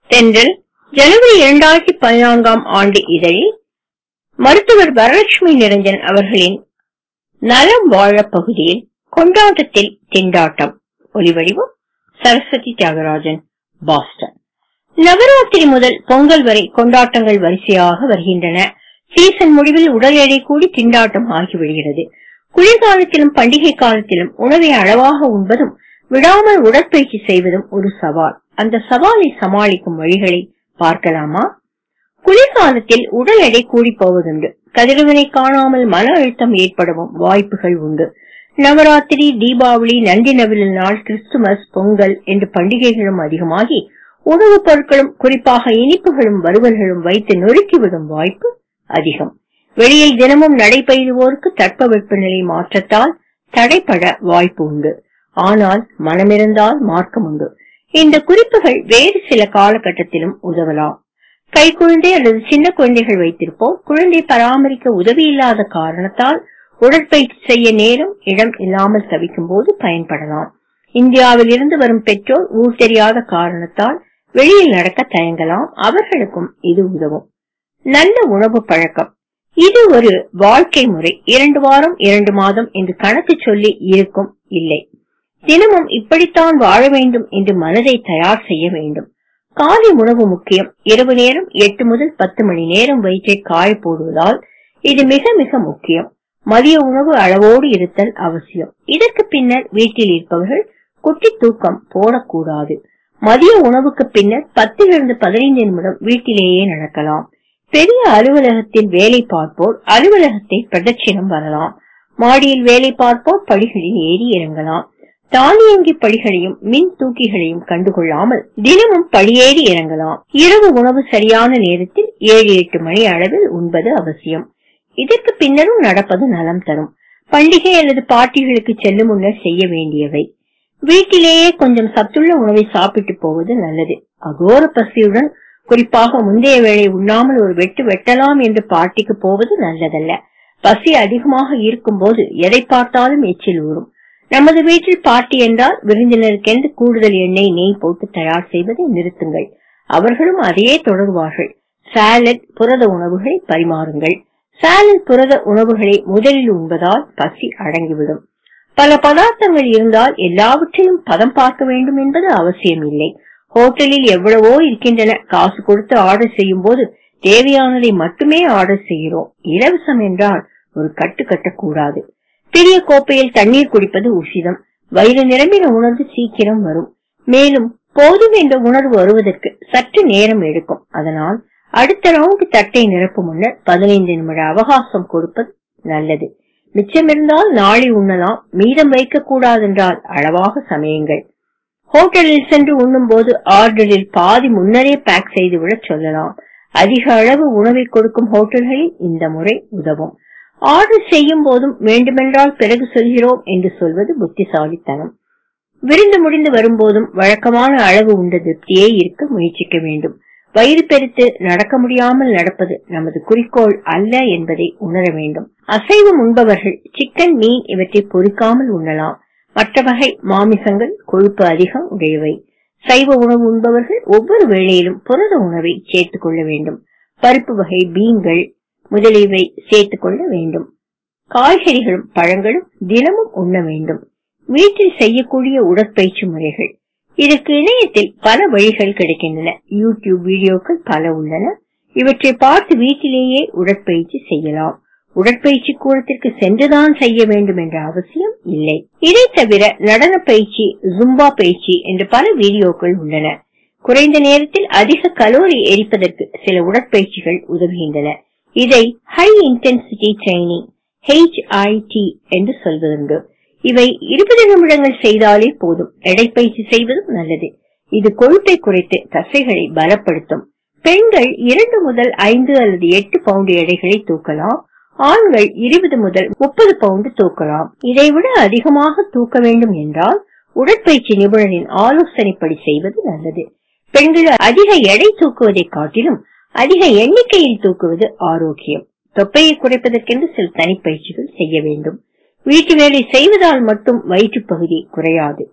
தென்றல் ஜனவரி இரண்டாயிரத்தி பதினான்காம் ஆண்டு இதழில் மருத்துவர் வரலட்சுமி நிரஞ்சன் அவர்களின் நலம் வாழ பகுதியில் கொண்டாட்டத்தில் திண்டாட்டம் ஒலிவடிவம் சரஸ்வதி தியாகராஜன் பாஸ்டன் நவராத்திரி முதல் பொங்கல் வரை கொண்டாட்டங்கள் வரிசையாக வருகின்றன சீசன் முடிவில் உடல் எடை கூடி திண்டாட்டம் ஆகிவிடுகிறது குளிர்காலத்திலும் பண்டிகை காலத்திலும் உணவை அளவாக உண்பதும் விடாமல் உடற்பயிற்சி செய்வதும் ஒரு சவால் அந்த சவாலை சமாளிக்கும் வழிகளை பார்க்கலாமா குளிர்காலத்தில் உடல் எடை கூடி போவதுண்டு கதிரவனை காணாமல் மன அழுத்தம் ஏற்படவும் வாய்ப்புகள் உண்டு நவராத்திரி தீபாவளி நன்றி நவிழல் நாள் கிறிஸ்துமஸ் பொங்கல் என்று பண்டிகைகளும் அதிகமாகி உணவுப் பொருட்களும் குறிப்பாக இனிப்புகளும் வறுவல்களும் வைத்து நொறுக்கிவிடும் வாய்ப்பு அதிகம் வெளியில் தினமும் நடைபெறுவோருக்கு தட்பவெப்பநிலை மாற்றத்தால் தடைப்பட வாய்ப்பு உண்டு ஆனால் மனமிருந்தால் மார்க்கம் உண்டு இந்த குறிப்புகள் வேறு சில காலகட்டத்திலும் உதவலாம் கைக்குழந்தை அல்லது சின்ன குழந்தைகள் வைத்திருப்போர் குழந்தை பராமரிக்க உதவி இல்லாத காரணத்தால் உடற்பயிற்சி செய்ய நேரம் இடம் இல்லாமல் தவிக்கும் போது பயன்படலாம் இந்தியாவில் இருந்து வரும் பெற்றோர் ஊர் தெரியாத காரணத்தால் வெளியில் நடக்க தயங்கலாம் அவர்களுக்கும் இது உதவும் நல்ல உணவு பழக்கம் இது ஒரு வாழ்க்கை முறை இரண்டு வாரம் இரண்டு மாதம் என்று கணக்கு சொல்லி இருக்கும் இல்லை தினமும் இப்படித்தான் வாழ வேண்டும் என்று மனதை தயார் செய்ய வேண்டும் காலை உணவு முக்கியம் இரவு நேரம் எட்டு முதல் பத்து மணி நேரம் வயிற்றை காய போடுவதால் இது மிக மிக முக்கியம் மதிய உணவு அளவோடு இருத்தல் அவசியம் இதற்கு பின்னர் வீட்டில் இருப்பவர்கள் குட்டி தூக்கம் போடக்கூடாது மதிய உணவுக்கு பின்னர் பத்திலிருந்து பதினைந்து நிமிடம் வீட்டிலேயே நடக்கலாம் பெரிய அலுவலகத்தில் வேலை பார்ப்போர் அலுவலகத்தை பிரதட்சிணம் வரலாம் மாடியில் வேலை பார்ப்போர் படிகளில் ஏறி இறங்கலாம் தானியங்கி படிகளையும் மின் தூக்கிகளையும் கண்டுகொள்ளாமல் தினமும் படியேறி இறங்கலாம் இரவு உணவு சரியான நேரத்தில் ஏழு எட்டு மணி அளவில் உண்பது அவசியம் இதற்கு பின்னரும் நடப்பது நலம் தரும் பண்டிகை அல்லது பார்ட்டிகளுக்கு செல்லும் முன்னர் செய்ய வேண்டியவை வீட்டிலேயே கொஞ்சம் சத்துள்ள உணவை சாப்பிட்டு போவது நல்லது அகோர பசியுடன் குறிப்பாக முந்தைய வேளை உண்ணாமல் ஒரு வெட்டு வெட்டலாம் என்று பார்ட்டிக்கு போவது நல்லதல்ல பசி அதிகமாக இருக்கும் போது எதை பார்த்தாலும் எச்சில் ஊறும் நமது வீட்டில் பார்ட்டி என்றால் விருந்தினருக்கென்று கூடுதல் எண்ணெய் நெய் போட்டு தயார் செய்வதை நிறுத்துங்கள் அவர்களும் அதையே தொடர்வார்கள் சாலட் புரத உணவுகளை பரிமாறுங்கள் சாலட் புரத உணவுகளை முதலில் உண்பதால் பசி அடங்கிவிடும் பல பதார்த்தங்கள் இருந்தால் எல்லாவற்றையும் பதம் பார்க்க வேண்டும் என்பது அவசியம் இல்லை ஹோட்டலில் எவ்வளவோ இருக்கின்றன காசு கொடுத்து ஆர்டர் செய்யும் போது தேவையானதை மட்டுமே ஆர்டர் செய்கிறோம் இலவசம் என்றால் ஒரு கட்டு கட்டக்கூடாது பெரிய கோப்பையில் தண்ணீர் குடிப்பது உசிதம் வயிறு நிரம்பின உணர்வு சீக்கிரம் வரும் மேலும் போதும் என்ற உணர்வு வருவதற்கு சற்று நேரம் எடுக்கும் அதனால் அடுத்த ரவுண்டு தட்டை நிரப்பும் முன்னர் பதினைந்து நிமிட அவகாசம் கொடுப்பது நல்லது மிச்சமிருந்தால் நாளை உண்ணலாம் மீதம் வைக்க கூடாதென்றால் அளவாக சமயங்கள் ஹோட்டலில் சென்று உண்ணும் போது ஆர்டரில் பாதி முன்னரே பேக் செய்துவிட சொல்லலாம் அதிக அளவு உணவை கொடுக்கும் ஹோட்டல்களில் இந்த முறை உதவும் ஆர்டர் செய்யும் போதும் வேண்டுமென்றால் பிறகு சொல்கிறோம் என்று சொல்வது புத்திசாலித்தனம் விருந்து முடிந்து வரும்போதும் வழக்கமான அளவு உண்ட திருப்தியே இருக்க முயற்சிக்க வேண்டும் வயிறு பெருத்து நடக்க முடியாமல் நடப்பது நமது குறிக்கோள் அல்ல என்பதை உணர வேண்டும் அசைவம் உண்பவர்கள் சிக்கன் மீன் இவற்றை பொறிக்காமல் உண்ணலாம் மற்ற வகை மாமிசங்கள் கொழுப்பு அதிகம் உடையவை சைவ உணவு உண்பவர்கள் ஒவ்வொரு வேளையிலும் புரத உணவை சேர்த்துக் கொள்ள வேண்டும் பருப்பு வகை பீன்கள் முதலியவை சேர்த்துக் கொள்ள வேண்டும் காய்கறிகளும் பழங்களும் தினமும் உண்ண வேண்டும் வீட்டில் செய்யக்கூடிய உடற்பயிற்சி முறைகள் இதற்கு இணையத்தில் பல வழிகள் கிடைக்கின்றன யூடியூப் வீடியோக்கள் பல உள்ளன இவற்றை பார்த்து வீட்டிலேயே உடற்பயிற்சி செய்யலாம் உடற்பயிற்சி கூடத்திற்கு சென்றுதான் செய்ய வேண்டும் என்ற அவசியம் இல்லை இதை தவிர நடன பயிற்சி ஜும்பா பயிற்சி என்று பல வீடியோக்கள் உள்ளன குறைந்த நேரத்தில் அதிக கலோரி எரிப்பதற்கு சில உடற்பயிற்சிகள் உதவுகின்றன இதை ஹை இன்டென்சிட்டி ட்ரைனிங் ஹெச்ஐடி என்று சொல்வதுண்டு இவை இருபது நிமிடங்கள் செய்தாலே போதும் எடைப்பயிற்சி செய்வதும் நல்லது இது கொழுப்பை குறைத்து தசைகளை பலப்படுத்தும் பெண்கள் இரண்டு முதல் ஐந்து அல்லது எட்டு பவுண்டு எடைகளை தூக்கலாம் ஆண்கள் இருபது முதல் முப்பது பவுண்டு தூக்கலாம் இதைவிட அதிகமாக தூக்க வேண்டும் என்றால் உடற்பயிற்சி நிபுணரின் ஆலோசனைப்படி செய்வது நல்லது பெண்கள் அதிக எடை தூக்குவதை காட்டிலும் அதிக எண்ணிக்கையில் தூக்குவது ஆரோக்கியம் தொப்பையை குறைப்பதற்கென்று சில தனிப்பயிற்சிகள் செய்ய வேண்டும் வீட்டு வேலை செய்வதால் மட்டும் வயிற்று பகுதி குறையாது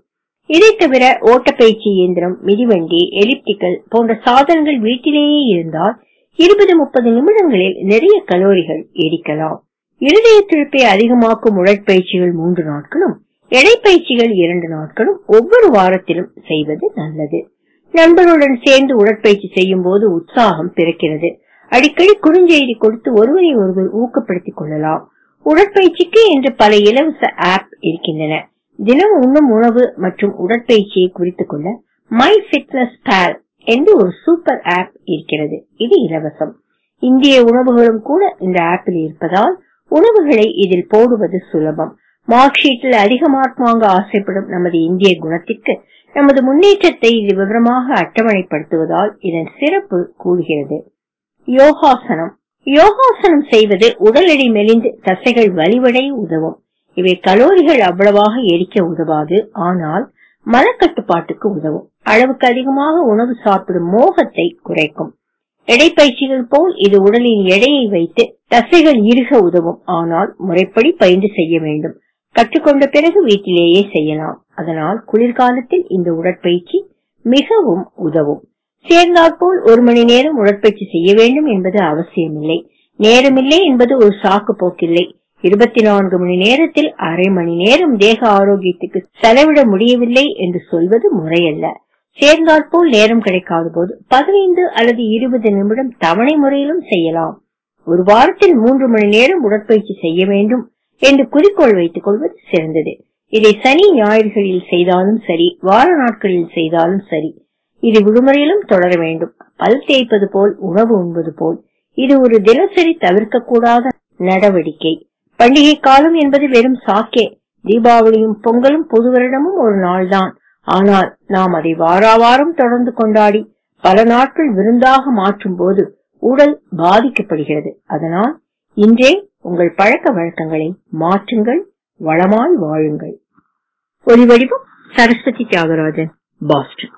இதை தவிர ஓட்டப்பயிற்சி இயந்திரம் மிதிவண்டி எலிப்டிக்கல் போன்ற சாதனங்கள் வீட்டிலேயே இருந்தால் இருபது முப்பது நிமிடங்களில் நிறைய கலோரிகள் எரிக்கலாம் இருதய துடிப்பை அதிகமாக்கும் உடற்பயிற்சிகள் மூன்று நாட்களும் எடைப்பயிற்சிகள் இரண்டு நாட்களும் ஒவ்வொரு வாரத்திலும் செய்வது நல்லது நண்பர்களுடன் சேர்ந்து உடற்பயிற்சி செய்யும் போது உற்சாகம் பிறக்கிறது அடிக்கடி குறுஞ்செய்தி கொடுத்து ஒருவரை ஒருவர் ஊக்கப்படுத்திக் கொள்ளலாம் உடற்பயிற்சிக்கு என்று பல இலவச ஆப் இருக்கின்றன தினம் உண்ணும் உணவு மற்றும் உடற்பயிற்சியை குறித்துக் கொள்ள மை ஃபிட்னஸ் பேல் என்று ஒரு சூப்பர் ஆப் இருக்கிறது இது இலவசம் இந்திய உணவுகளும் கூட இந்த ஆப்பில் இருப்பதால் உணவுகளை இதில் போடுவது சுலபம் மார்க் ஷீட்டில் அதிக மார்க் வாங்க ஆசைப்படும் நமது இந்திய குணத்திற்கு நமது முன்னேற்றத்தை இது விவரமாக அட்டவணைப்படுத்துவதால் இதன் சிறப்பு கூடுகிறது யோகாசனம் யோகாசனம் செய்வது உடல் எடை மெலிந்து தசைகள் வலிவடை உதவும் இவை கலோரிகள் அவ்வளவாக எரிக்க உதவாது ஆனால் மனக்கட்டுப்பாட்டுக்கு உதவும் அளவுக்கு அதிகமாக உணவு சாப்பிடும் மோகத்தை குறைக்கும் எடைப்பயிற்சிகள் போல் இது உடலின் எடையை வைத்து தசைகள் இறுக உதவும் ஆனால் முறைப்படி பயின்று செய்ய வேண்டும் கற்றுக்கொண்ட பிறகு வீட்டிலேயே செய்யலாம் அதனால் குளிர்காலத்தில் இந்த உடற்பயிற்சி மிகவும் உதவும் சேர்ந்தாற்போல் ஒரு மணி நேரம் உடற்பயிற்சி செய்ய வேண்டும் என்பது அவசியமில்லை நேரமில்லை என்பது ஒரு சாக்கு போக்கில்லை இருபத்தி நான்கு மணி நேரத்தில் அரை மணி நேரம் தேக ஆரோக்கியத்துக்கு செலவிட முடியவில்லை என்று சொல்வது முறையல்ல சேர்ந்தாற்போல் நேரம் கிடைக்காத போது பதினைந்து அல்லது இருபது நிமிடம் தவணை முறையிலும் செய்யலாம் ஒரு வாரத்தில் மூன்று மணி நேரம் உடற்பயிற்சி செய்ய வேண்டும் என்று குறிக்கோள் வைத்துக் கொள்வது சிறந்தது இதை சனி ஞாயிறுகளில் செய்தாலும் சரி வார நாட்களில் செய்தாலும் சரி இது விடுமுறையிலும் தொடர வேண்டும் பல் தேய்ப்பது போல் உணவு உண்பது போல் இது ஒரு தினசரி தவிர்க்க கூடாத நடவடிக்கை பண்டிகை காலம் என்பது வெறும் சாக்கே தீபாவளியும் பொங்கலும் புது வருடமும் ஒரு நாள்தான் ஆனால் நாம் அதை வாராவாரம் தொடர்ந்து கொண்டாடி பல நாட்கள் விருந்தாக மாற்றும் போது உடல் பாதிக்கப்படுகிறது அதனால் இன்றே உங்கள் பழக்க வழக்கங்களை மாற்றுங்கள் வளமாய் வாழுங்கள் ஒலி வடிவம் சரஸ்வதி தியாகராஜன் பாஸ்டன்